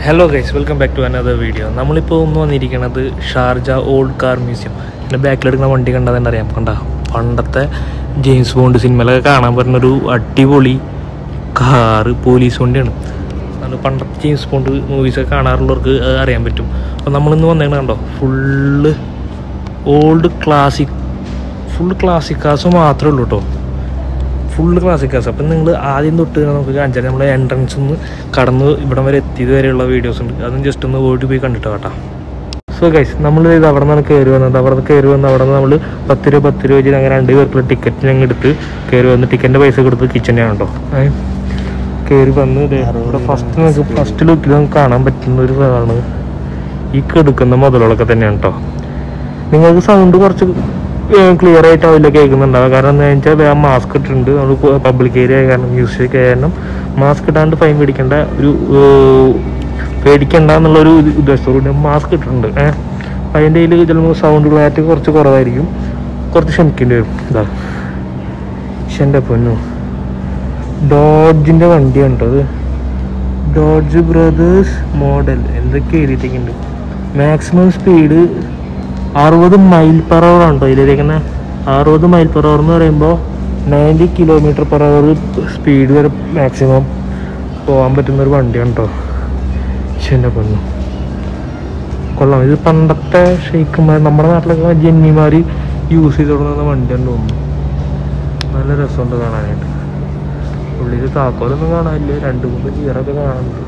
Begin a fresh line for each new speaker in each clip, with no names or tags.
Hello guys welcome back to another video നമ്മളിപ്പോൾ ഒന്ന് വന്നിരിക്കുന്നത് ഷാർജ ഓൾഡ് കാർ മ്യൂസിയം എൻ്റെ ബാക്കിലെടുക്കുന്ന വണ്ടി കണ്ടാൽ തന്നെ അറിയാം കണ്ട പണ്ടത്തെ ജെയിംസ് ബോണ്ട് സിനിമയിലൊക്കെ കാണാൻ പറ്റുന്നൊരു അടിപൊളി കാറ് പോലീസ് വണ്ടിയാണ് അത് പണ്ടത്തെ ജെയിംസ് ബോണ്ട് മൂവീസൊക്കെ കാണാറുള്ളവർക്ക് അത് അറിയാൻ പറ്റും അപ്പോൾ നമ്മളിന്ന് വന്നേക്കണ കണ്ടോ full old classic full classic cars മാത്രമേ ഉള്ളൂ കേട്ടോ ഫുള്ള് ക്ലാസിക് കാസ് അപ്പം നിങ്ങൾ ആദ്യം തൊട്ട് നമുക്ക് കാണിച്ചാൽ നമ്മളെ എൻട്രൻസ് ഒന്ന് കടന്ന് ഇവിടം വരെ എത്തിയത് വരെയുള്ള വീഡിയോസ് ഉണ്ട് അതും ജസ്റ്റ് ഒന്ന് ഓടി പോയി കണ്ടിട്ട് കേട്ടോ സോ ഗൈസ് നമ്മൾ ഇത് അവിടെ നിന്നാണ് കയറി വന്നത് അവിടെ നിന്ന് കയറി വന്ന് അവിടെ നിന്ന് നമ്മൾ പത്ത് രൂപ പത്ത് രൂപ വെച്ച് അങ്ങനെ രണ്ട് പേർക്കുള്ള ടിക്കറ്റ് ഞങ്ങൾ എടുത്ത് കയറി വന്ന് ടിക്കറ്റിൻ്റെ പൈസ കൊടുത്ത് കിച്ചനെയാണ് കേട്ടോ കയറി വന്ന് ദേ ഇവിടെ ഫസ്റ്റ് നമുക്ക് ഫസ്റ്റ് ലുക്കിൽ നമുക്ക് കാണാൻ പറ്റുന്ന ഒരു ഇതാണ് ഈ കെടുക്കുന്ന മുതലുകളൊക്കെ തന്നെയാണ് കേട്ടോ നിങ്ങൾക്ക് സൗണ്ട് കുറച്ച് ക്ലിയർ ആയിട്ട് ആവില്ല കേൾക്കുന്നുണ്ടാവുക കാരണം എന്താ വെച്ചാൽ മാസ്ക് ഇട്ടിട്ടുണ്ട് നമ്മൾ പബ്ലിക് ഏരിയ ആയ കാരണം മ്യൂസിക് ആയ കാരണം മാസ്ക് ഇടാണ്ട് ഫൈൻ പേടിക്കേണ്ട ഒരു ഏർ, പേടിക്കണ്ട എന്നുള്ള ഒരു ഉദ്ദേശത്തോടുകൂടി മാസ്ക് ഇട്ടിട്ടുണ്ട് ഏഹ് അതിൻ്റെ കയ്യിൽ ചിലപ്പോൾ സൗണ്ട് ക്ലാരിറ്റി കുറച്ച് കുറവായിരിക്കും കുറച്ച് ക്ഷമിക്കേണ്ടി വരും ഇതാ പക്ഷെ എൻ്റെ പൊന്നു ഡോഡ്ജിൻ്റെ വണ്ടിയാണ് കേട്ടോ അത് ഡോഡ്ജ് ബ്രദേഴ്സ് മോഡൽ എന്തൊക്കെ എഴുതിയിട്ടുണ്ട് മാക്സിമം സ്പീഡ് അറുപത് മൈൽ പെർ അവർ ആണ് കേട്ടോ ഇതിലിരിക്കുന്ന അറുപത് മൈൽ പെർ അവർ എന്ന് പറയുമ്പോൾ ninety kilometre per hour speed വരെ മാക്സിമം പോകാൻ പറ്റുന്ന ഒരു വണ്ടിയാണ് കേട്ടോ പക്ഷെ എൻ്റെ പൊന്നു കൊള്ളാം ഇത് പണ്ടത്തെ ഷെയ്ക്കുമാർ നമ്മുടെ നാട്ടിലൊക്കെ ജന്മിമാർ യൂസ് ചെയ്ത് തുടങ്ങുന്ന വണ്ടിയാണ് തോന്നുന്നു നല്ല രസമുണ്ട് കാണാനായിട്ട് ഉള്ളിൽ താക്കോലൊന്നും കാണാനില്ല രണ്ട് മൂന്ന് ഗിയറൊക്കെ കാണുന്നുണ്ട്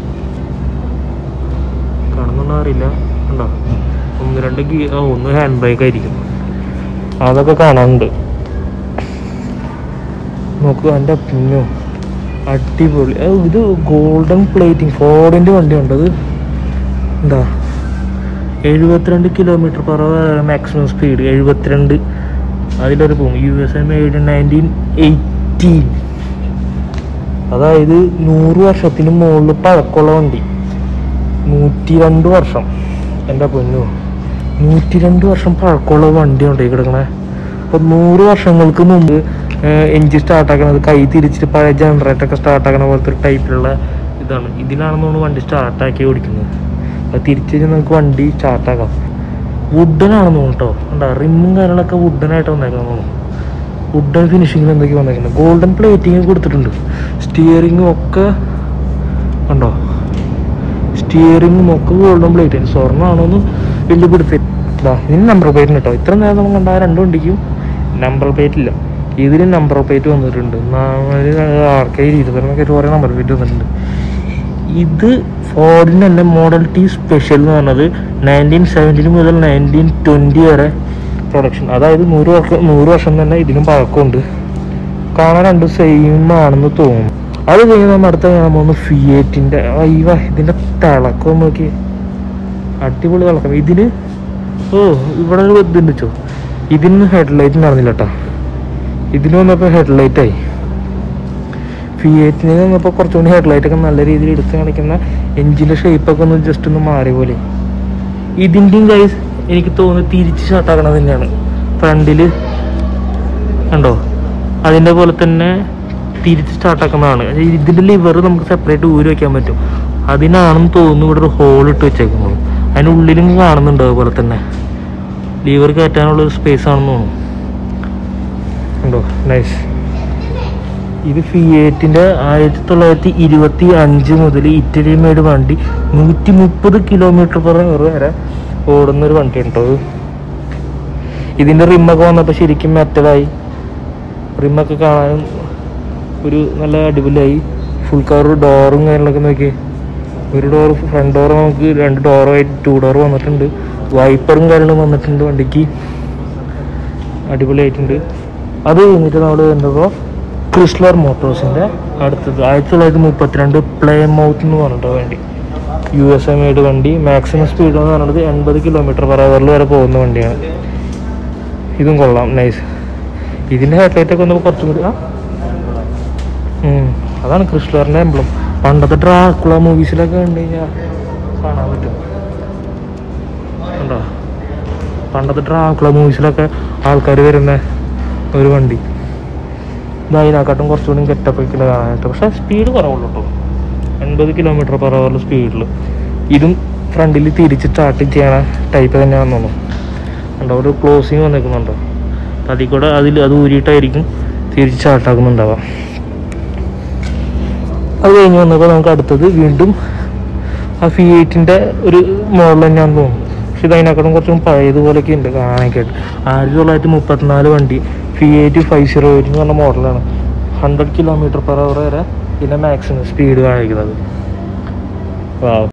കാണുന്നുണ്ടോ അറിയില്ല ഉണ്ടോ ഒന്ന് രണ്ട് ഗിയർ ആ ഒന്ന് ഹാൻഡ് ബ്രേക്ക് ആയിരിക്കും അതൊക്കെ കാണാനുണ്ട് നോക്കുക എൻ്റെ പിന്നോ അടിപൊളി ആ, ഇത് ഗോൾഡൻ പ്ലേറ്റിംഗ് ഫോർഡിൻ്റെ വണ്ടിയുണ്ട് അത് എന്താ എഴുപത്തിരണ്ട് കിലോമീറ്റർ പെർ മാക്സിമം സ്പീഡ് എഴുപത്തിരണ്ട് അതിലൊരു പോകും U S A made nineteen eighteen അതായത് നൂറ് വർഷത്തിന് മുകളിൽ പഴക്കമുള്ള വണ്ടി നൂറ്റി രണ്ട് വർഷം എൻ്റെ പൊന്നു നൂറ്റി രണ്ട് വർഷം പഴക്കമുള്ള വണ്ടി ഉണ്ട് ഈ കിടക്കണേ അപ്പോൾ നൂറ് വർഷങ്ങൾക്ക് മുമ്പ് എഞ്ചിൻ സ്റ്റാർട്ടാക്കണത് കൈ തിരിച്ചിട്ട് പഴയ ജനറേറ്ററൊക്കെ സ്റ്റാർട്ടാക്കണ പോലത്തെ ഒരു ടൈപ്പിലുള്ള ഇതാണ് ഇതിലാണെന്ന് തോന്നുന്നു വണ്ടി സ്റ്റാർട്ടാക്കി ഓടിക്കുന്നത് അത് തിരിച്ച് കഴിഞ്ഞാൽ നമുക്ക് വണ്ടി സ്റ്റാർട്ടാക്കാം വുഡനാണെന്ന് തോന്നുന്നു കേട്ടോ ഉണ്ടാ റിമ്മും കാര്യങ്ങളൊക്കെ വുഡനായിട്ട് വന്നേക്കണം തോന്നുന്നു വുഡൻ ഫിനിഷിങ്ങിൽ എന്തൊക്കെ വന്നേക്കുന്നത് ഗോൾഡൻ പ്ലേറ്റിംഗ് കൊടുത്തിട്ടുണ്ട് സ്റ്റിയറിങ്ങും ഒക്കെ ഉണ്ടോ സ്റ്റിയറിങ്ങും ഒക്കെ ഗോൾഡൻ പ്ലേറ്റ് സ്വർണ്ണമാണോന്ന് വലിയ പിടുത്തി ഇതാ ഇതിന് നമ്പർ പ്ലേറ്റ് കേട്ടോ ഇത്ര നേരം നമ്മൾ കണ്ട രണ്ട് വണ്ടിക്കും നമ്പർ പ്ലേറ്റ് ഇല്ല ഇതിന് നമ്പർ പ്ലേറ്റ് വന്നിട്ടുണ്ട് ആർക്കെങ്കിലും ഇരുപതിനൊക്കെ കുറേ നമ്പർ പ്ലേറ്റ് വന്നിട്ടുണ്ട് ഇത് ഫോർഡിന് തന്നെ മോഡൽ ടി സ്പെഷ്യൽ എന്ന് പറഞ്ഞത് നയൻറ്റീൻ സെവൻറ്റീൻ മുതൽ നയൻറ്റീൻ ട്വൻറ്റി വരെ പ്രൊഡക്ഷൻ അതായത് നൂറ് വർഷം നൂറ് വർഷം തന്നെ ഇതിനും പഴക്കമുണ്ട് കാണാൻ രണ്ടും സെയിം ആണെന്ന് തോന്നുന്നു അത് കഴിഞ്ഞ് നമ്മൾ അടുത്ത കാണാൻ പോകുന്ന ഫിയേറ്റിൻ്റെ അയ്യ ഇതിൻ്റെ തിളക്കം നോക്കി അടിപൊളി തിളക്കം ഇതിന് ഓ ഇവിടെ ഒരു ഇതുണ്ട് ചോ ഇതിന് ഹെഡ്ലൈറ്റ് നടന്നില്ല കേട്ടോ ഇതിന് വന്നപ്പോൾ ഹെഡ്ലൈറ്റായി ഫിയേറ്റിന് വന്നപ്പോൾ കുറച്ചുകൂടി ഹെഡ്ലൈറ്റ് ഒക്കെ നല്ല രീതിയിൽ എടുത്ത് കാണിക്കുന്ന എഞ്ചിൻ്റെ ഷേപ്പൊക്കെ ഒന്ന് ജസ്റ്റ് ഒന്ന് മാറിയ പോലെ ഇതിൻ്റെയും ഗൈസ് എനിക്ക് തോന്നുന്നു തിരിച്ച് ഷർട്ടാക്കണത് തന്നെയാണ് ഫ്രണ്ടിൽ കണ്ടോ അതിൻ്റെ പോലെ തന്നെ തിരിച്ച് സ്റ്റാർട്ടാക്കുന്നതാണ് ഇതിൻ്റെ ലിവർ നമുക്ക് സെപ്പറേറ്റ് ഊരി വയ്ക്കാൻ പറ്റും അതിനാണെന്ന് തോന്നുന്നു ഇവിടെ ഒരു ഹോൾ ഇട്ട് വെച്ചേക്കുന്നത് അതിനുള്ളിലും കാണുന്നുണ്ട് അതുപോലെ തന്നെ ലിവർ കയറ്റാനുള്ള ഒരു സ്പേസ് ആണെന്ന് തോന്നുന്നു കണ്ടോ നൈസ് ഇത് ഫിയേറ്റിൻ്റെ ആയിരത്തി തൊള്ളായിരത്തി ഇരുപത്തി അഞ്ച് മുതൽ ഇറ്റലി മേഡ് വണ്ടി നൂറ്റി മുപ്പത് കിലോമീറ്റർ പെർ അവർ വരെ ഓടുന്ന ഒരു വണ്ടി ഉണ്ടോ ഇത് ഇതിൻ്റെ റിമ്മൊക്കെ വന്നപ്പോൾ ശരിക്കും മെറ്റലായി റിമ്മൊക്കെ കാണാനും ഒരു നല്ല അടിപൊളിയായി ഫുൾ കവർ ഡോറും കാര്യങ്ങളൊക്കെ നോക്കി ഒരു ഡോർ ഫ്രണ്ട് ഡോർ നമുക്ക് രണ്ട് ഡോറായിട്ട് ടു ഡോർ വന്നിട്ടുണ്ട് വൈപ്പറും കാര്യങ്ങളും വന്നിട്ടുണ്ട് വണ്ടിക്ക് അടിപൊളിയായിട്ടുണ്ട് അത് കഴിഞ്ഞിട്ട് നമ്മൾ വരുമ്പോൾ ക്രിസ്ലർ മോട്ടോഴ്സിൻ്റെ അടുത്തത് ആയിരത്തി തൊള്ളായിരത്തി മുപ്പത്തിരണ്ട് പ്ലേ മൗത്ത് എന്ന് പറഞ്ഞിട്ട് വണ്ടി യു എസ് എ മെയ്ഡ് വണ്ടി മാക്സിമം സ്പീഡ് എന്ന് പറയുന്നത് എൺപത് കിലോമീറ്റർ പെർ അവറിൽ വരെ പോകുന്ന വണ്ടിയാണ് ഇതും കൊള്ളാം നൈസ് ഇതിൻ്റെ ഹെഡ്ലൈറ്റ് ഒക്കെ വന്നപ്പോൾ കുറച്ചും കൂടി ആ ഉം. അതാണ് ക്രിസ്ലറിൻ്റെ എംബ്ലം പണ്ടത്തെ ഡ്രാക്കുള മൂവീസിലൊക്കെ കണ്ടു കഴിഞ്ഞാൽ കാണാൻ പറ്റും കണ്ടോ പണ്ടത്തെ ഡ്രാക്കുള മൂവീസിലൊക്കെ ആൾക്കാർ വരുന്ന ഒരു വണ്ടി ഇത് അതിനെക്കാട്ടും കുറച്ചുകൂടി ഗെറ്റപ്പ് ഒക്കെ കാണാനായിട്ട് പക്ഷേ സ്പീഡ് കുറവുള്ളൂ കേട്ടോ എൺപത് കിലോമീറ്റർ പെർ അവർ സ്പീഡിൽ ഇതും ഫ്രണ്ടിൽ തിരിച്ച് സ്റ്റാർട്ട് ചെയ്യണ ടൈപ്പ് തന്നെയാണെന്ന് തോന്നുന്നു ഉണ്ടോ ഒരു ക്ലോസിങ് വന്നേക്കുന്നുണ്ടോ അതിൽ കൂടെ അതിൽ അത് ഊരിയിട്ടായിരിക്കും തിരിച്ച് സ്റ്റാർട്ടാക്കുന്നുണ്ടാവാം അത് കഴിഞ്ഞ് വന്നപ്പോൾ നമുക്ക് അടുത്തത് വീണ്ടും ആ ഫി എയ്റ്റിൻ്റെ ഒരു മോഡൽ തന്നെയാണെന്ന് തോന്നുന്നു പക്ഷെ ഇത് അതിനേക്കാളും കുറച്ചും പഴയതുപോലെയൊക്കെ ഉണ്ട് കാണാനൊക്കെ ആയിട്ട് ആയിരത്തി തൊള്ളായിരത്തി മുപ്പത്തിനാല് വണ്ടി ഫി എയ്റ്റ് ഫൈവ് സീറോ എയ്റ്റ് എന്ന് പറഞ്ഞ മോഡലാണ് ഹൺഡ്രഡ് കിലോമീറ്റർ പെർ അവർ വരെ ഇതിൻ്റെ മാക്സിമം സ്പീഡ് കാണിക്കുന്നത് വാവ്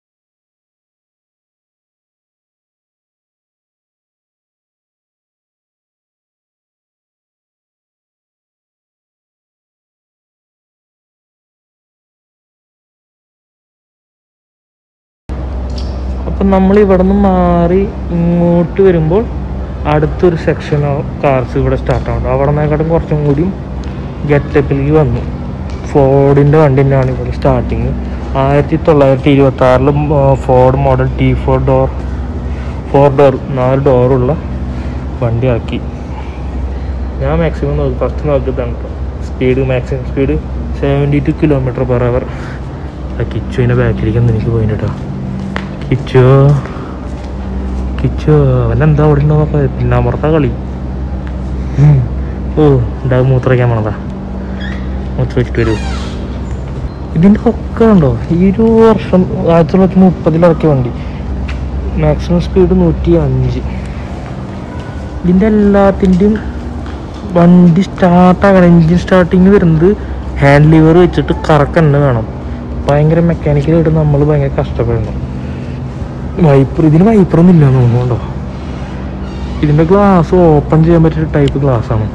അപ്പം നമ്മൾ ഇവിടെ നിന്ന് മാറി ഇങ്ങോട്ട് വരുമ്പോൾ അടുത്തൊരു സെക്ഷൻ കാർസ് ഇവിടെ സ്റ്റാർട്ട് ആവുന്നുണ്ട് അവിടെ നിന്നേക്കാട്ടും കുറച്ചും കൂടിയും ഗെറ്റപ്പിലേക്ക് വന്നു ഫോർഡിൻ്റെ വണ്ടി തന്നെയാണ് ഇവിടെ സ്റ്റാർട്ടിങ് ആയിരത്തി തൊള്ളായിരത്തി ഇരുപത്തി ആറിൽ Ford model T four door four door നാല് ഡോറുള്ള വണ്ടിയാക്കി ഞാൻ മാക്സിമം നോക്കി ഫസ്റ്റ് നോക്കിയതാണ് കേട്ടോ speed maximum speed seventy two kilometre per hour ആ കിച്ചുവിൻ്റെ ബാക്കിലേക്ക് ഒന്ന് എനിക്ക് പോയിട്ടോ കേട്ടോ കിച്ചു കിച്ചു അവനെന്താ അവിടെ ഉണ്ടോ പിന്നെ അമർത്താ കളി ഉം. ഓ എന്താ മൂത്രയ്ക്കാൻ പോണതാ മൂത്ര വെച്ചിട്ട് വരൂ ഇതിൻ്റെ ഒക്കെ ഉണ്ടോ ഈ ഒരു വർഷം ആയിരത്തി തൊള്ളായിരത്തി മുപ്പതിൽ ഇറക്കിയ വണ്ടി മാക്സിമം സ്പീഡ് നൂറ്റി അഞ്ച് ഇതിൻ്റെ എല്ലാത്തിൻ്റെയും വണ്ടി സ്റ്റാർട്ടാകണം എൻജിൻ സ്റ്റാർട്ടിങ് വരുന്നത് ഹാൻഡ് ലിവർ വെച്ചിട്ട് കറക്റ്റ് തന്നെ വേണം ഭയങ്കര മെക്കാനിക്കലായിട്ട് നമ്മൾ ഭയങ്കര കഷ്ടപ്പെടണം വൈപ്പർ ഇതിന് വൈപ്പറൊന്നും ഇല്ല തോന്നുന്നുണ്ടോ ഇതിൻ്റെ ഗ്ലാസ് ഓപ്പൺ ചെയ്യാൻ പറ്റിയ ടൈപ്പ് ഗ്ലാസ് ആണ്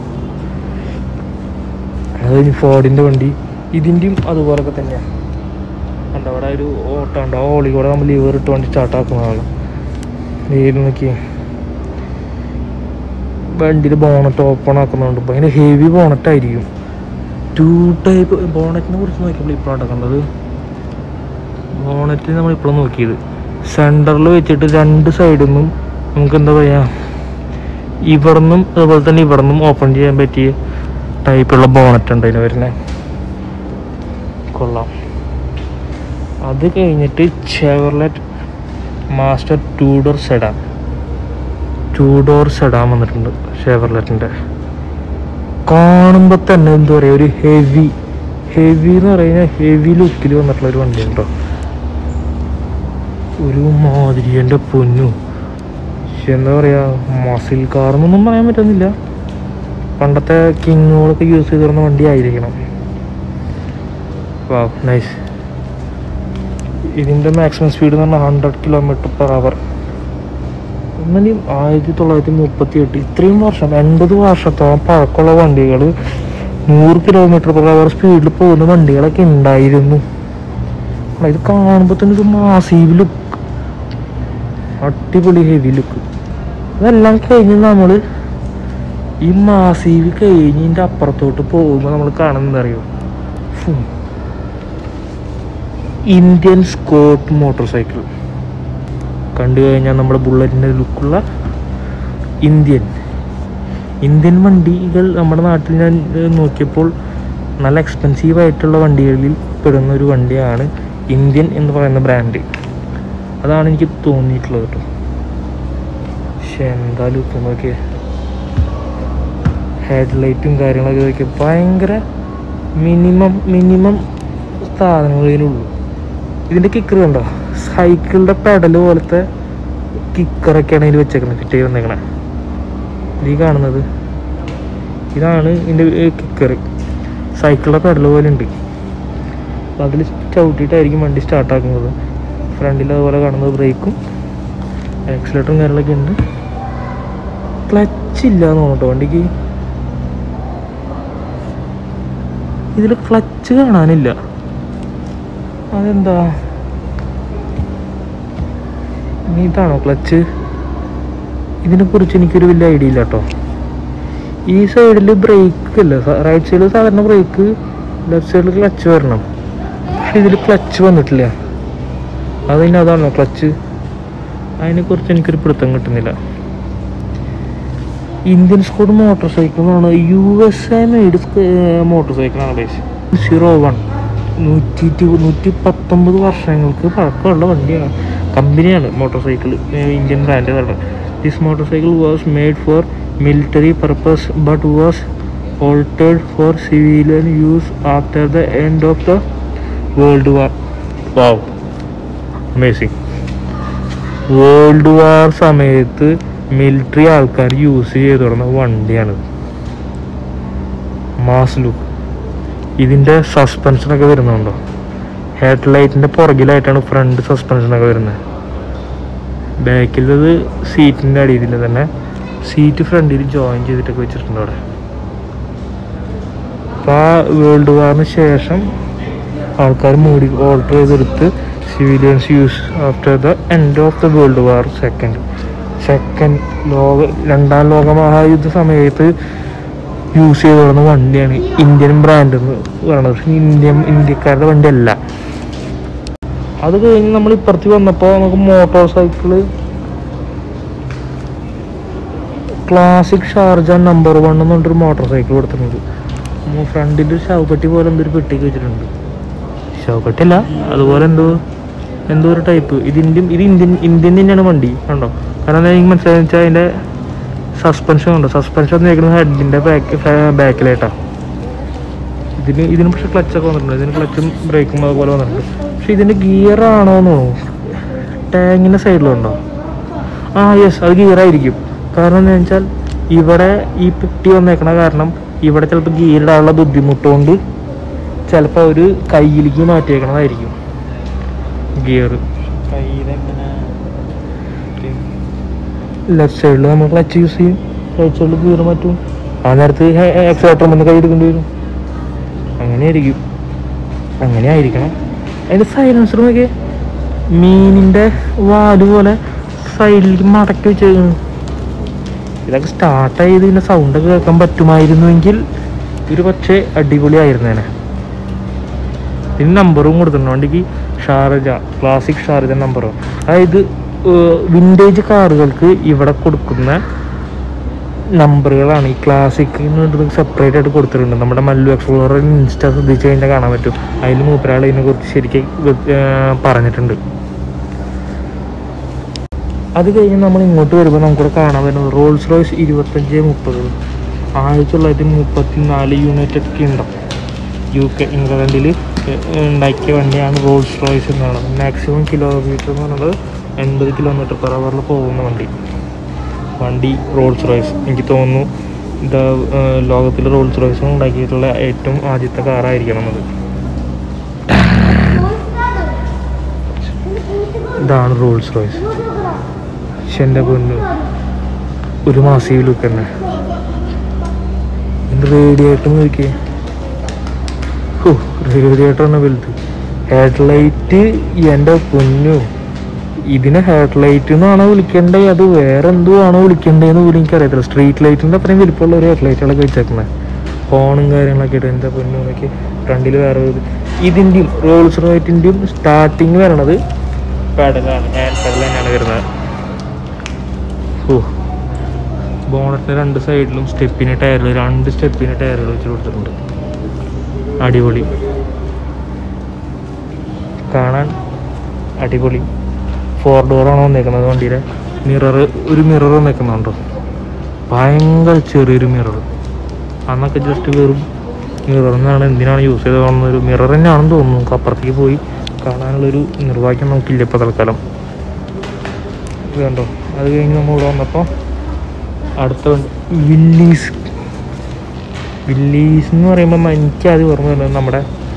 അത് കഴിഞ്ഞ് ഫോർഡിൻ്റെ വണ്ടി ഇതിൻ്റെയും അതുപോലൊക്കെ തന്നെയാണ് കണ്ടോ അവിടെ ഒരു ഓട്ടം ഉണ്ട് ആ ഓളി കൂടെ നമ്മൾ ലിവർ ഇട്ട് വണ്ടി സ്റ്റാർട്ട് ആക്കുന്നതാണ് ഏത് നോക്കി വണ്ടിയിൽ ബോണറ്റ് ഓപ്പൺ ആക്കുന്നുണ്ട് ഭയങ്കര ഹെവി ബോണറ്റ് ആയിരിക്കും ടു ടൈപ്പ് ബോണറ്റിനെ കുറിച്ച് നോക്കിയപ്പോൾ ഇപ്പോഴാണ് കണ്ടത് ബോണറ്റ് നമ്മൾ ഇപ്പോഴും നോക്കിയത് സെൻറ്ററിൽ വെച്ചിട്ട് രണ്ട് സൈഡിൽ നിന്നും നമുക്ക് എന്താ പറയുക ഇവിടുന്നും അതുപോലെ തന്നെ ഇവിടുന്നും ഓപ്പൺ ചെയ്യാൻ പറ്റിയ ടൈപ്പുള്ള ബോണറ്റ് ഉണ്ട് അതിന് വരുന്നത് കൊള്ളാം അത് കഴിഞ്ഞിട്ട് Chevrolet master two door sedan two door sedan വന്നിട്ടുണ്ട് ഷെവർലെറ്റിൻ്റെ കാണുമ്പോൾ തന്നെ എന്താ പറയുക ഒരു ഹെവി ഹെവി എന്ന് പറയുന്നത് ഹെവി ലുക്കിൽ വന്നിട്ടുള്ള ഒരു വണ്ടി ഉണ്ടോ ഒരു മാതിരി എൻ്റെ പൊന്നു പക്ഷെ എന്താ പറയുക മസിൽ കാർ എന്നൊന്നും പറയാൻ പറ്റുന്നില്ല പണ്ടത്തെ കിങ്ങുകളൊക്കെ യൂസ് ചെയ്തിരുന്ന വണ്ടി ആയിരിക്കണം വാ നൈസ് ഇതിൻ്റെ മാക്സിമം സ്പീഡ് എന്ന് പറഞ്ഞാൽ ഹൺഡ്രഡ് കിലോമീറ്റർ പെർ അവർ എന്നാലും ആയിരത്തി തൊള്ളായിരത്തി മുപ്പത്തി എട്ട് ഇത്രയും വർഷം എൺപത് വർഷത്തോളം പഴക്കമുള്ള വണ്ടികൾ നൂറ് കിലോമീറ്റർ പെർ അവർ സ്പീഡിൽ പോകുന്ന വണ്ടികളൊക്കെ ഉണ്ടായിരുന്നു അല്ല, ഇത് കാണുമ്പോൾ തന്നെ ഒരു മാസീവ് ലുക്ക് അടിപൊളി ഹെവി ലുക്ക് ഇതെല്ലാം കഴിഞ്ഞ് നമ്മൾ ഈ മാസീവ് കഴിഞ്ഞ് ഇതിൻ്റെ അപ്പുറത്തോട്ട് പോകുമ്പോൾ നമ്മൾ കാണുന്നത് അറിയോ ഫു. ഇന്ത്യൻ സ്കോട്ട് മോട്ടോർ സൈക്കിൾ കണ്ടു കഴിഞ്ഞാൽ നമ്മുടെ ബുള്ളറ്റിൻ്റെ ലുക്കുള്ള ഇന്ത്യൻ ഇന്ത്യൻ വണ്ടികൾ നമ്മുടെ നാട്ടിൽ ഞാൻ ഏർ, നോക്കിയപ്പോൾ നല്ല എക്സ്പെൻസീവ് ആയിട്ടുള്ള വണ്ടികളിൽ പെടുന്ന ഒരു വണ്ടിയാണ് ഇന്ത്യൻ എന്ന് പറയുന്ന ബ്രാൻഡ് അതാണ് എനിക്ക് തോന്നിയിട്ടുള്ളത് കേട്ടോ പക്ഷെ എന്താ ലുക്ക് നോക്കിയേ ഹെഡ്ലൈറ്റും കാര്യങ്ങളൊക്കെ നോക്കിയാൽ ഭയങ്കര മിനിമം മിനിമം സാധനങ്ങളിലുള്ളൂ ഇതിൻ്റെ കിക്കർ കണ്ടോ സൈക്കിളിൻ്റെ പെഡൽ പോലത്തെ കിക്കറൊക്കെയാണ് ഇതിൽ വെച്ചേക്കുന്നത് ഫിറ്റ് ചെയ്ത് വന്നേക്കണേ ഈ കാണുന്നത് ഇതാണ് ഇതിൻ്റെ കിക്കർ സൈക്കിളിൻ്റെ പെഡൽ പോലെ ഉണ്ട് അപ്പോൾ അതിൽ ചവിട്ടിയിട്ടായിരിക്കും വണ്ടി സ്റ്റാർട്ടാക്കുന്നത് ഫ്രണ്ടിൽ അതുപോലെ കാണുന്നത് ബ്രേക്കും ആക്സിലേറ്ററും കാര്യങ്ങളൊക്കെ ഉണ്ട് ക്ലച്ച് ഇല്ല എന്ന് തോന്നുന്നു വണ്ടിക്ക് ഇതിൽ ക്ലച്ച് കാണാനില്ല അതെന്താ ഇനി ഇതാണോ ക്ലച്ച് ഇതിനെ കുറിച്ച് എനിക്കൊരു വലിയ ഐഡിയ ഇല്ല കേട്ടോ ഈ സൈഡിൽ ബ്രേക്ക് ഇല്ല റൈറ്റ് സൈഡിൽ സാധാരണ ബ്രേക്ക് ലെഫ്റ്റ് സൈഡിൽ ക്ലച്ച് വരണം പക്ഷെ ഇതിൽ ക്ലച്ച് വന്നിട്ടില്ല അതിന് അതാണോ ക്ലച്ച് അതിനെക്കുറിച്ച് എനിക്കൊരു പിടുത്തം കിട്ടുന്നില്ല ഇന്ത്യൻ സ്കോഡ് മോട്ടോർ സൈക്കിൾ എന്നാണ് U S A made motor സൈക്കിളാണ് ബേസ് സീറോ വൺ നൂറ്റി ടു- നൂറ്റി പത്തൊമ്പത് വർഷങ്ങൾക്ക് പഴക്കമുള്ള വണ്ടിയാണ് കമ്പനിയാണ് മോട്ടോർ സൈക്കിൾ ഇന്ത്യൻ ബ്രാൻഡ് പറഞ്ഞത് this motorcycle was made for military purpose but was altered for civilian use after the end of the world war wow amazing world war സമയത്ത് military ആൾക്കാർ use ചെയ്ത് തുടങ്ങുന്ന വണ്ടിയാണ് mass look ഇതിൻ്റെ സസ്പെൻഷനൊക്കെ വരുന്നുണ്ടോ head ലൈറ്റിൻ്റെ പുറകിലായിട്ടാണ് front സസ്പെൻഷനൊക്കെ വരുന്നത് ബാക്കിലത് സീറ്റിൻ്റെ അടിയിൽ തന്നെ സീറ്റ് ഫ്രണ്ടിൽ ജോയിൻ ചെയ്തിട്ടൊക്കെ വെച്ചിട്ടുണ്ട് അവിടെ അപ്പോൾ ആ വേൾഡ് വാറിന് ശേഷം ആൾക്കാർ മൂടി ഓൾട്ടർ ചെയ്തെടുത്ത് civilians use after the end of the world war second second ലോക രണ്ടാം ലോക മഹായുദ്ധ സമയത്ത് യൂസ് ചെയ്ത് തുടങ്ങുന്ന വണ്ടിയാണ് ഇന്ത്യൻ ബ്രാൻഡ് എന്ന് പറയുന്നത് പക്ഷേ ഇന്ത്യൻ ഇന്ത്യക്കാരുടെ വണ്ടിയല്ല അത് കഴിഞ്ഞ് നമ്മൾ ഇപ്പുറത്ത് വന്നപ്പോൾ നമുക്ക് motorcycle classic Sharjah number one എന്ന് പറഞ്ഞിട്ടൊരു മോട്ടോർ സൈക്കിൾ കൊടുത്തിട്ടുണ്ട് ഫ്രണ്ടിൽ ഒരു ശവപ്പെട്ടി പോലെ എന്തൊരു പെട്ടിക്ക് വെച്ചിട്ടുണ്ട് ശവപ്പെട്ടി അല്ല അതുപോലെ എന്തോ എന്തോ ഒരു ടൈപ്പ് ഇതിൻ്റെ ഇത് ഇന്ത്യൻ ഇന്ത്യൻ തന്നെയാണ് വണ്ടി കണ്ടോ കാരണം എന്താ എനിക്ക് മനസ്സിലായെന്ന് വെച്ചാൽ അതിൻ്റെ സസ്പെൻഷൻ ഉണ്ടോ സസ്പെൻഷൻ വന്നേക്കുന്നത് ഹെഡിൻ്റെ ബാക്ക് ബാക്കിലായിട്ടാണ് ഇതിന് ഇതിന് പക്ഷെ ക്ലച്ചൊക്കെ വന്നിട്ടുണ്ട് ഇതിന് ക്ലച്ചും ബ്രേക്കും അതുപോലെ വന്നിട്ടുണ്ട് പക്ഷെ ഇതിൻ്റെ ഗിയർ ആണോ എന്ന് തോന്നുന്നു ടാങ്ങിൻ്റെ സൈഡിലുണ്ടോ ആ യെസ് അത് ഗിയർ ആയിരിക്കും കാരണം എന്താ വെച്ചാൽ ഇവിടെ ഈ പെട്ടി വന്നേക്കണ കാരണം ഇവിടെ ചിലപ്പോൾ ഗിയർ ഇടാനുള്ള ബുദ്ധിമുട്ട് കൊണ്ട് ചിലപ്പോൾ ഒരു കയ്യിലേക്ക് മാറ്റിയേക്കണതായിരിക്കും ഗിയർ
കയ്യിലെങ്ങനെ
ലെഫ്റ്റ് സൈഡിൽ നമ്മൾ ക്ലച്ച് യൂസ് ചെയ്യും റൈറ്റ് സൈഡിൽ ഗിയർ മാറ്റും ആ നേരത്ത് എക്സലേറ്റർ വന്ന് കൈ എടുക്കേണ്ടി വരും അങ്ങനെയായിരിക്കും അങ്ങനെ ആയിരിക്കണം അതിൻ്റെ സൈലൻസർ നോക്കിയേ മീനിൻ്റെ വാല് പോലെ സൈഡിലേക്ക് മടക്കി വെച്ചേക്കുന്നു ഇതൊക്കെ സ്റ്റാർട്ട് ചെയ്ത് ഇതിൻ്റെ സൗണ്ടൊക്കെ കേൾക്കാൻ പറ്റുമായിരുന്നുവെങ്കിൽ ഒരു പക്ഷേ അടിപൊളിയായിരുന്നേനെ പിന്നെ നമ്പറും കൊടുത്തിട്ടുണ്ട് വണ്ടിക്ക് ഷാർജ ക്ലാസിക് ഷാർജ നമ്പറോ അതായത് വിൻറ്റേജ് കാറുകൾക്ക് ഇവിടെ കൊടുക്കുന്ന നമ്പറുകളാണ് ഈ ക്ലാസിക് സെപ്പറേറ്റ് ആയിട്ട് കൊടുത്തിട്ടുണ്ട് നമ്മുടെ മല്ലു എക്സ്പ്ലോറർ ഇൻസ്റ്റ ശ്രദ്ധിച്ച് കഴിഞ്ഞാൽ കാണാൻ പറ്റും അതിൽ മൂപ്പരാൾ ഇതിനെ കുറിച്ച് ശരിക്കും ഏർ പറഞ്ഞിട്ടുണ്ട് അത് കഴിഞ്ഞ് നമ്മൾ ഇങ്ങോട്ട് വരുമ്പോൾ നമുക്കിവിടെ കാണാൻ പറ്റുന്നത് റോൾസ് റോയ്സ് ഇരുപത്തഞ്ച് മുപ്പത് ആയിരത്തി തൊള്ളായിരത്തി മുപ്പത്തി നാല് യുണൈറ്റഡ് കിങ്ഡം യു കെ ഇംഗ്ലണ്ടിൽ ഉണ്ടാക്കിയ വണ്ടിയാണ് റോൾസ് റോയ്സ് എന്ന് പറയുന്നത് മാക്സിമം കിലോമീറ്റർ എന്ന് പറയുന്നത് എൺപത് കിലോമീറ്റർ പെർ അവറിൽ പോകുന്ന വണ്ടി വണ്ടി റോൾസ് റോയ്സ് എനിക്ക് തോന്നുന്നു ഇത് ലോകത്തിൽ റോൾസ് റോയ്സ് ഉണ്ടാക്കിയിട്ടുള്ള ഏറ്റവും ആദ്യത്തെ കാറായിരിക്കണം അത് ഇതാണ് റോൾസ് റോയ്സ് പക്ഷെ എൻ്റെ പൊന്നു ഒരു മാസീവ് ലുക്ക് തന്നെ എൻ്റെ റേഡിയേറ്റർ നോക്കിയേ ഓ റേഡിയേറ്ററാണ് വലുത് ഹെഡ്ലൈറ്റ് എൻ്റെ പൊന്നു ഇതിനെ ഹെഡ്ലൈറ്റ് എന്നാണോ വിളിക്കേണ്ടത് അത് വേറെ എന്തോ ആണോ വിളിക്കേണ്ടതെന്ന് പോലും എനിക്കറിയത്തില്ല സ്ട്രീറ്റ് ലൈറ്റിൻ്റെ അത്രയും വലിപ്പമുള്ള ഒരു ഹെഡ്ലൈറ്റുകളൊക്കെ വെച്ചേക്കുന്നത് ഹോണും കാര്യങ്ങളൊക്കെ ഇട്ട് എൻ്റെ പൊന്നു നോക്കി ഫ്രണ്ടിൽ വേറെ ഒരു ഇതിൻ്റെയും റോൾസ് റോയ്റ്റിൻ്റെയും സ്റ്റാർട്ടിങ് വരണത് പെഡലാണ് ഹാൻഡ് പെഡൽ തന്നെയാണ് വരുന്നത് ഓ ബോണറ്റിന് രണ്ട് സൈഡിലും സ്റ്റെപ്പിന് ടയറുകൾ രണ്ട് സ്റ്റെപ്പിന് ടയറുകൾ വെച്ച് കൊടുത്തിട്ടുണ്ട് അടിപൊളി കാണാൻ അടിപൊളി ഫോർ ഡോറാണ് വന്നേക്കുന്നത് വണ്ടിയുടെ മിറർ ഒരു മിറർ വന്നേക്കുന്നുണ്ടോ ഭയങ്കര ചെറിയൊരു മിറർ അന്നൊക്കെ ജസ്റ്റ് വെറും മിറർ എന്നാണ് എന്തിനാണ് യൂസ് ചെയ്തത് ഒരു മിറർ തന്നെയാണെന്ന് തോന്നുന്നു നമുക്ക് അപ്പുറത്തേക്ക് പോയി കാണാനുള്ളൊരു നിർഭാഗ്യം നമുക്കില്ല ഇപ്പോൾ തൽക്കാലം ഇത് കണ്ടോ അത് കഴിഞ്ഞ് നമ്മൾ ഇവിടെ വന്നപ്പോൾ അടുത്ത വണ്ടി വില്ലീസ് വില്ലീസ് എന്ന് പറയുമ്പോൾ എനിക്ക് ആദ്യം ഓർമ്മ വരുന്നത് നമ്മുടെ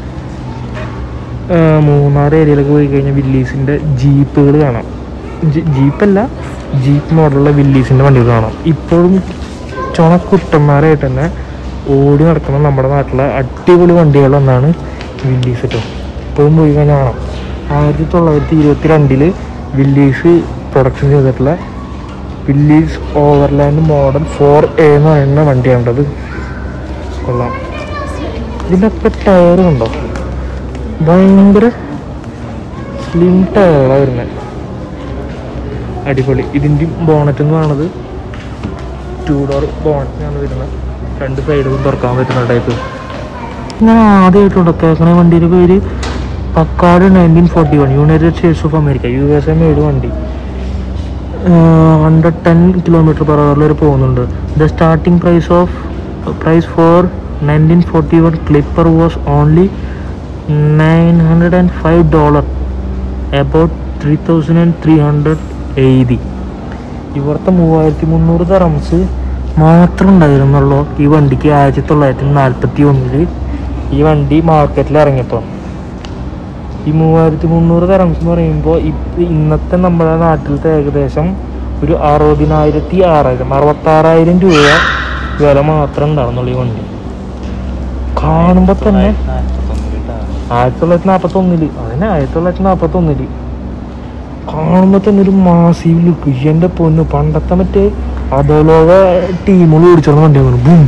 ആ, മൂന്നാർ ഏരിയയിലൊക്കെ പോയി കഴിഞ്ഞാൽ വില്ലീസിൻ്റെ ജീപ്പുകൾ കാണാം ജി- ജീപ്പല്ല ജീപ്പ് മോഡലുള്ള വില്ലീസിൻ്റെ വണ്ടികൾ കാണാം ഇപ്പോഴും ചുണക്കുട്ടന്മാരായിട്ട് തന്നെ ഓടി നടക്കുന്ന നമ്മുടെ നാട്ടിലെ അടിപൊളി വണ്ടികളൊന്നാണ് വില്ലീസ് കേട്ടോ ഇപ്പോഴും പോയി കഴിഞ്ഞാൽ കാണാം ആയിരത്തി തൊള്ളായിരത്തി ഇരുപത്തി രണ്ടില് വില്ലീസ് പ്രൊഡക്ഷൻ ചെയ്തിട്ടുള്ള Willys Overland model four A എന്ന് പറയുന്ന വണ്ടിയാണത് കൊള്ളാം ഇതിനൊക്കെ ടയർ ഉണ്ടോ ഭയങ്കര സ്ലിം ടയറാണ് വരുന്നത് അടിപൊളി ഇതിൻ്റെ ബോണറ്റ് എന്ന് പറയുന്നത് ടു ഡോർ ബോണറ്റിനാണ് വരുന്നത് രണ്ട് സൈഡും തുറക്കാൻ പറ്റുന്ന ടൈപ്പ് ഞാൻ ആദ്യമായിട്ടുണ്ടോ കേൾക്കണ വണ്ടിയുടെ പേര് Packard nineteen forty one United States of America U S A made വണ്ടി ഹൺഡ്രഡ് ടെൻ കിലോമീറ്റർ പെർ അവറിൽ വരെ പോകുന്നുണ്ട് the starting price of price for nineteen forty one Clipper was only nine hundred and five dollar about three thousand and three hundred എഴുതി ഇവിടുത്തെ മൂവായിരത്തി മുന്നൂറ് therms മാത്രം ഉണ്ടായിരുന്നുള്ളൂ ഈ വണ്ടിക്ക് ആയിരത്തി തൊള്ളായിരത്തി നാൽപ്പത്തി ഒന്നില് ഈ വണ്ടി മാർക്കറ്റിൽ ഇറങ്ങിയപ്പോൾ ഈ മൂവായിരത്തി മുന്നൂറ് തരംസ് എന്ന് പറയുമ്പോൾ ഇപ്പം ഇന്നത്തെ നമ്മുടെ നാട്ടിലത്തെ ഏകദേശം ഒരു അറുപതിനായിരത്തി ആറായിരം അറുപത്താറായിരം രൂപ വില മാത്രം ഉണ്ടായിരുന്നുള്ളൂ ഈ വണ്ടി കാണുമ്പോൾ തന്നെ ആയിരത്തി തൊള്ളായിരത്തി നാൽപ്പത്തി ഒന്നില് അതിനെ ആയിരത്തി തൊള്ളായിരത്തി നാൽപ്പത്തി ഒന്നില് കാണുമ്പോൾ തന്നെ ഒരു മാസീവ് ലുക്ക് എൻ്റെ പൊന്ന് പണ്ടത്തെ മറ്റേ അധോലോക ടീമുകൾ ഓടിച്ചോളുന്ന വണ്ടിയാണ് ബൂം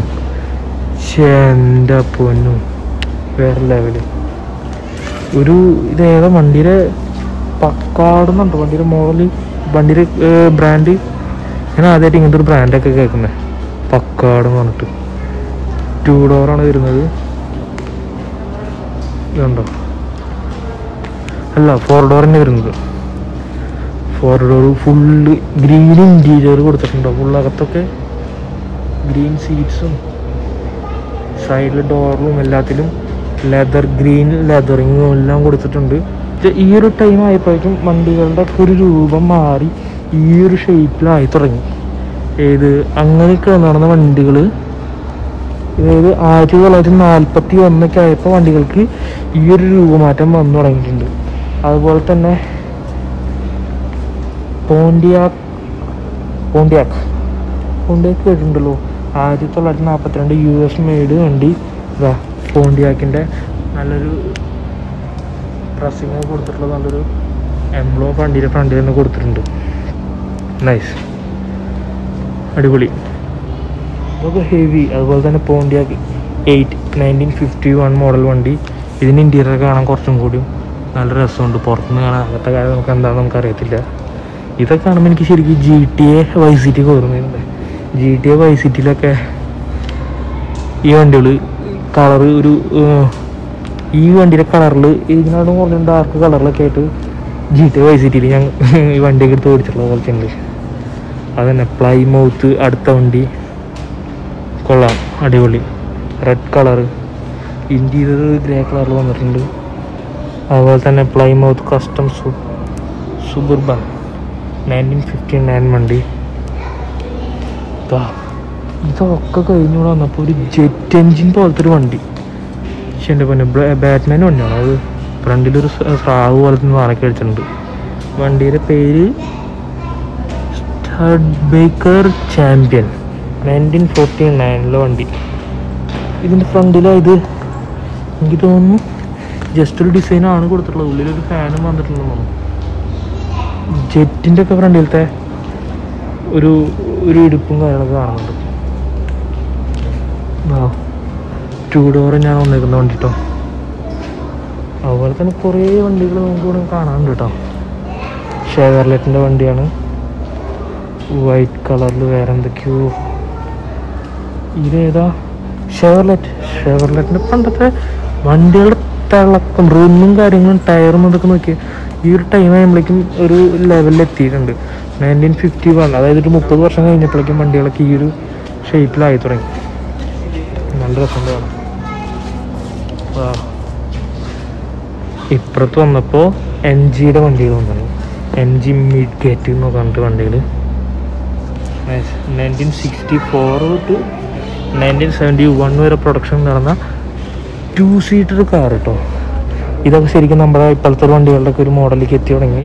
എൻ്റെ പൊന്നു വേറെ ലെവല് ഒരു ഇതേതാ വണ്ടിയുടെ പക്കാടുന്നുണ്ട് വണ്ടിയുടെ മോഡൽ വണ്ടിയുടെ ബ്രാൻഡ് ഞാൻ ആദ്യമായിട്ട് ഇങ്ങനത്തെ ഒരു ബ്രാൻഡൊക്കെ കേൾക്കുന്നത് പക്കാട് എന്ന് പറഞ്ഞിട്ട് ടൂ ഡോറാണ് വരുന്നത് ഇതുണ്ടോ അല്ല ഫോർ ഡോർ തന്നെ വരുന്നത് four door full green interior കൊടുത്തിട്ടുണ്ടോ ഫുള്ളകത്തൊക്കെ ഗ്രീൻ സീറ്റ്സും സൈഡിൽ ഡോറിലും എല്ലാത്തിലും ലെതർ ഗ്രീൻ ലെതറിങ്ങും എല്ലാം കൊടുത്തിട്ടുണ്ട് ഇത് ഈ ഒരു ടൈം ആയപ്പോഴേക്കും വണ്ടികളുടെ ഒക്കെ ഒരു രൂപം മാറി ഈ ഒരു ഷേപ്പിലായി തുടങ്ങി ഏത് അങ്ങനെയൊക്കെ നടന്ന വണ്ടികൾ അതായത് ആയിരത്തി തൊള്ളായിരത്തി നാൽപ്പത്തി ഒന്നൊക്കെ ആയപ്പോൾ വണ്ടികൾക്ക് ഈ ഒരു രൂപമാറ്റം വന്നു തുടങ്ങിയിട്ടുണ്ട് അതുപോലെ തന്നെ പോണ്ടിയാക് പോണ്ടിയാക്ക് പോണ്ടിയാക്ക് കേട്ടിട്ടുണ്ടല്ലോ ആയിരത്തി തൊള്ളായിരത്തി നാൽപ്പത്തിരണ്ട് യു എസ് മെയ്ഡ് വണ്ടി ഇതാ പോണ്ടിയാക്കിൻ്റെ നല്ലൊരു ഡ്രസ്സിങ് കൊടുത്തിട്ടുള്ള നല്ലൊരു എംബ്ലോ വണ്ടിയുടെ ഫ്രണ്ടിൽ തന്നെ കൊടുത്തിട്ടുണ്ട് നൈസ് അടിപൊളി ഇതൊക്കെ ഹെവി അതുപോലെ തന്നെ Pontiac eight nineteen fifty one model വണ്ടി ഇതിന് ഇൻറ്റീരിയർ കാണാൻ കുറച്ചും കൂടിയും നല്ല രസമുണ്ട് പുറത്തുനിന്ന് കാണാൻ അകത്തെ കാര്യം നമുക്ക് എന്താണെന്ന് നമുക്കറിയത്തില്ല ഇതൊക്കെ കാണുമ്പോൾ എനിക്ക് ശരിക്കും G T A Vice City ഓർമ്മയുണ്ട് ജി ടി എ വൈ സിറ്റിയിലൊക്കെ ഈ വണ്ടികൾ കളറ് ഒരു ഏർ, ഈ വണ്ടിയുടെ കളറിൽ ഇതിനോട് കുറഞ്ഞ ഡാർക്ക് കളറിലൊക്കെ ആയിട്ട് ജി ടി എ വൈ സിറ്റിയിൽ ഞാൻ ഈ വണ്ടിയൊക്കെ എടുത്ത് ഓടിച്ചിട്ടുള്ള പോലത്തെ ഉണ്ട് അതന്നെ പ്ലൈ മൗത്ത് അടുത്ത വണ്ടി കൊള്ളാം അടിപൊളി റെഡ് കളറ് ഇൻറ്റീരിയർ ഗ്രേ കളറിൽ വന്നിട്ടുണ്ട് അതുപോലെ തന്നെ പ്ലൈ മൗത്ത് കസ്റ്റം സു സുബുർബൻ നയൻറ്റീൻ ഫിഫ്റ്റി നയൻ വണ്ടി ദാ, ഇതൊക്കെ കഴിഞ്ഞൂടെ വന്നപ്പോൾ ഒരു ജെറ്റ് എൻജിൻ പോലത്തെ ഒരു വണ്ടി പക്ഷെ എൻ്റെ പിന്നെ ബാറ്റ്മാൻ വണ്ടിയാണ് അത് ഫ്രണ്ടിലൊരു സ് സ്രാവ് പോലത്തെ സാധനമൊക്കെ അടിച്ചിട്ടുണ്ട് വണ്ടിയുടെ പേര് Studebaker champion nineteen forty നയനിലെ വണ്ടി ഇതിൻ്റെ ഫ്രണ്ടിലാണ് ഇത് എനിക്ക് തോന്നുന്നു ജസ്റ്റ് ഒരു ഡിസൈനാണ് കൊടുത്തിട്ടുള്ളത് ഉള്ളിലൊരു ഫാനും വന്നിട്ടുണ്ടെന്ന് തോന്നുന്നു ജെറ്റിൻ്റെ ഒക്കെ ഫ്രണ്ടിലത്തെ ഒരു ഒരു ഇടുപ്പും കാര്യങ്ങളൊക്കെ കാണുന്നുണ്ട് ആ ടൂ ഡോർ ഞാൻ വന്നേക്കുന്ന വണ്ടി കേട്ടോ അതുപോലെ തന്നെ കുറേ വണ്ടികൾ നമുക്ക് ഇവിടെ കാണാനുണ്ട് കേട്ടോ ഷെവർലെറ്റിൻ്റെ വണ്ടിയാണ് വൈറ്റ് കളറിൽ വേറെ എന്തൊക്കെയോ ഇതേതാ ഷെവർലെറ്റ് ഷെവർലെറ്റിൻ്റെ പണ്ടത്തെ വണ്ടികളുടെ തിളക്കം റിമ്മും കാര്യങ്ങളും ടയറും ഇതൊക്കെ നോക്കി ഈ ഒരു ടൈം ആകുമ്പോഴേക്കും ഒരു ലെവലിൽ എത്തിയിട്ടുണ്ട് നയൻറ്റീൻ ഫിഫ്റ്റി വൺ അതായത് ഒരു മുപ്പത് വർഷം കഴിഞ്ഞപ്പോഴേക്കും വണ്ടികളൊക്കെ ഈ ഒരു ഷേപ്പിലായി തുടങ്ങി നല്ല രസമുണ്ട് കാണാൻ ആ. ഇപ്പുറത്ത് വന്നപ്പോൾ എം ജിയുടെ വണ്ടികൾ വന്നു എം ജി മിഡ് ഗേറ്റ് എന്ന് പറഞ്ഞിട്ട് വണ്ടികൾ nineteen sixty four to nineteen seventy one വരെ പ്രൊഡക്ഷൻ നടന്ന ടു സീറ്റർ കാർ കേട്ടോ ഇതൊക്കെ ശരിക്കും നമ്മുടെ ഇപ്പോഴത്തെ വണ്ടികളുടെ ഒക്കെ ഒരു മോഡലിലേക്ക് എത്തി തുടങ്ങി